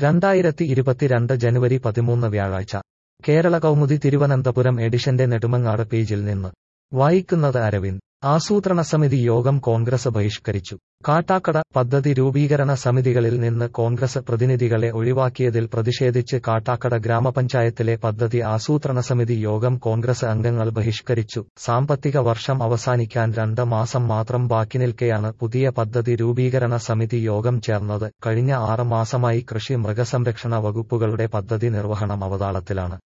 രണ്ടായിരത്തി ഇരുപത്തിരണ്ട് ജനുവരി പതിമൂന്ന് വ്യാഴാഴ്ച കേരള കൗമുദി തിരുവനന്തപുരം എഡിഷന്റെ നെടുമങ്ങാട് പേജിൽ നിന്ന് വായിക്കുന്നത് അരവിന്ദ് ആസൂത്രണ സമിതി യോഗം കോൺഗ്രസ് ബഹിഷ്കരിച്ചു കാട്ടാക്കട പദ്ധതി രൂപീകരണ സമിതികളിൽ നിന്ന് കോൺഗ്രസ് പ്രതിനിധികളെ ഒഴിവാക്കിയതിൽ പ്രതിഷേധിച്ച് കാട്ടാക്കട ഗ്രാമപഞ്ചായത്തിലെ പദ്ധതി ആസൂത്രണ സമിതി യോഗം കോൺഗ്രസ് അംഗങ്ങൾ ബഹിഷ്കരിച്ചു സാമ്പത്തിക വർഷം അവസാനിക്കാൻ രണ്ട് മാസം മാത്രം ബാക്കി നിൽക്കെയാണ് പുതിയ പദ്ധതി രൂപീകരണ സമിതി യോഗം ചേർന്നത് കഴിഞ്ഞ ആറ് മാസമായി കൃഷി മൃഗസംരക്ഷണ വകുപ്പുകളുടെ പദ്ധതി നിർവഹണം അവതാളത്തിലാണ്